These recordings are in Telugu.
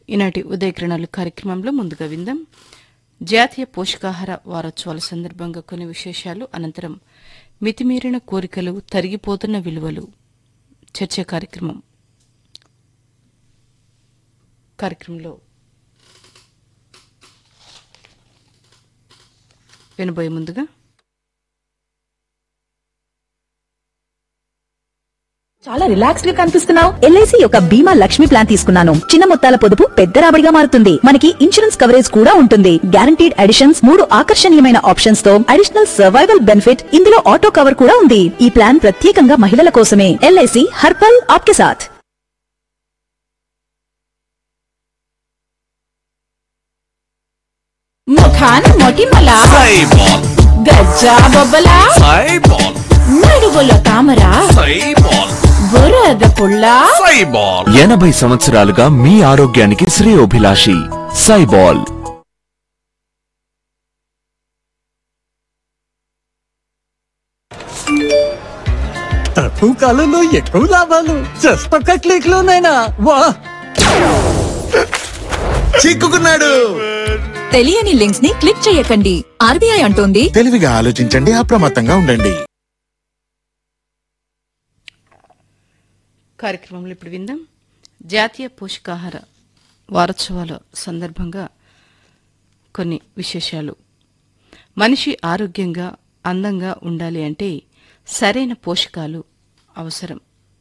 ఈనాటి ఉదయకిరణాలు కార్యక్రమంలో ముందుగా విందాం జాతీయ పోషకాహార వారోత్సవాల సందర్భంగా కొన్ని విశేషాలు అనంతరం మితిమీరిన కోరికలు తరిగిపోతున్న విలువలు చర్చ కార్యక్రమం కార్యక్రమంలో వినబోయే ముందుగా చాలా రిలాక్స్డ్ గా కనిపిస్తున్నావు ఎల్ఐసి యొక్క బీమా లక్ష్మి ప్లాన్ తీసుకున్నాను చిన్న మొత్తాల పొదుపు పెద్ద రాబడిగా మారుతుంది మనకి ఇన్సూరెన్స్ కవరేజ్ కూడా ఉంటుంది గ్యారంటీడ్ అడిషన్స్ మూడు ఆకర్షణీయమైన ఆప్షన్స్ తో అడిషనల్ సర్వైవల్ బెనిఫిట్ ఇందులో ఆటో కవర్ కూడా ఉంది ఈ ప్లాన్ ప్రత్యేకంగా మహిళల కోసమే ఎల్ఐసి హర్పల్ ఆప్కే సాథ్ ముఖాన్ మొటిమల సైబాల్ గజ్జా బొబ్బల సైబాల్ నడుగుల తామర సైబాల్ బురద పుల్ల సైబాల్ ఎనభై సంవత్సరాలుగా మీ ఆరోగ్యానికి శ్రేయోభిలాషి సైబాల్ తక్కువ కాలంలో ఎక్కువ లాభాలు జస్ట్ ఒక్క క్లిక్ లోనైనా వా చిక్కుకున్నాడు తెలియని లింక్స్ ని క్లిక్ చేయకండి ఆర్బీఐ అంటోంది తెలివిగా ఆలోచించండి అప్రమత్తంగా ఉండండి కార్యక్రమంలో ఇప్పుడు విందాం జాతీయ పోషకాహార వారోత్సవాల సందర్భంగా కొన్ని విశేషాలు మనిషి ఆరోగ్యంగా అందంగా ఉండాలి అంటే సరైన పోషకాలు అవసరం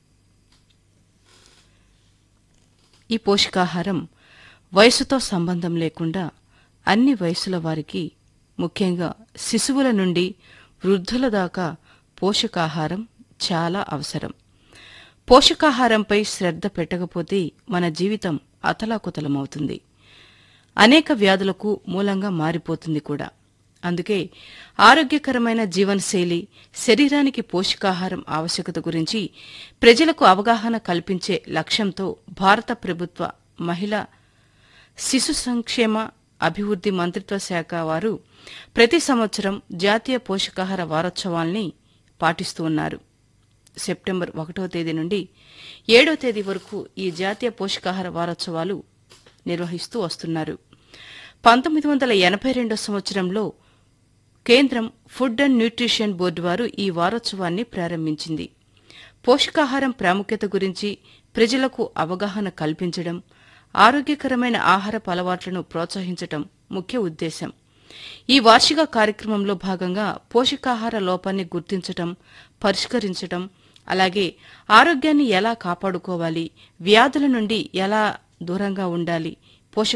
ఈ పోషకాహారం వయసుతో సంబంధం లేకుండా అన్ని వయసుల వారికి ముఖ్యంగా శిశువుల నుండి వృద్ధుల దాకా పోషకాహారం చాలా అవసరం పోషకాహారంపై శ్రద్ధ పెట్టకపోతే మన జీవితం అతలాకుతలమవుతుంది అనేక వ్యాధులకు మూలంగా మారిపోతుంది కూడా అందుకే ఆరోగ్యకరమైన జీవనశైలి శరీరానికి పోషకాహారం ఆవశ్యకత గురించి ప్రజలకు అవగాహన కల్పించే లక్ష్యంతో భారత ప్రభుత్వ మహిళా శిశు సంక్షేమ అభివృద్ది మంత్రిత్వ శాఖ వారు ప్రతి సంవత్సరం జాతీయ పోషకాహార వారోత్సవాల్ని పాటిస్తూ ఉన్నారు సెప్టెంబర్ ఒకటో తేదీ నుండి ఏడో తేదీ వరకు ఈ జాతీయ పోషకాహార వారోత్సవాలు నిర్వహిస్తూ వస్తున్నారు పంతొమ్మిది వందల ఎనభై రెండో సంవత్సరంలో కేంద్రం ఫుడ్ అండ్ న్యూట్రిషన్ బోర్డు వారు ఈ వారోత్సవాన్ని ప్రారంభించింది పోషకాహారం ప్రాముఖ్యత గురించి ప్రజలకు అవగాహన కల్పించడం ఆరోగ్యకరమైన ఆహారపు అలవాట్లను ప్రోత్సహించడం ముఖ్య ఉద్దేశం ఈ వార్షిక కార్యక్రమంలో భాగంగా పోషకాహార లోపాన్ని గుర్తించటం పరిష్కరించటం అలాగే ఆరోగ్యాన్ని ఎలా కాపాడుకోవాలి వ్యాధుల నుండి ఎలా దూరంగా ఉండాలి పోషక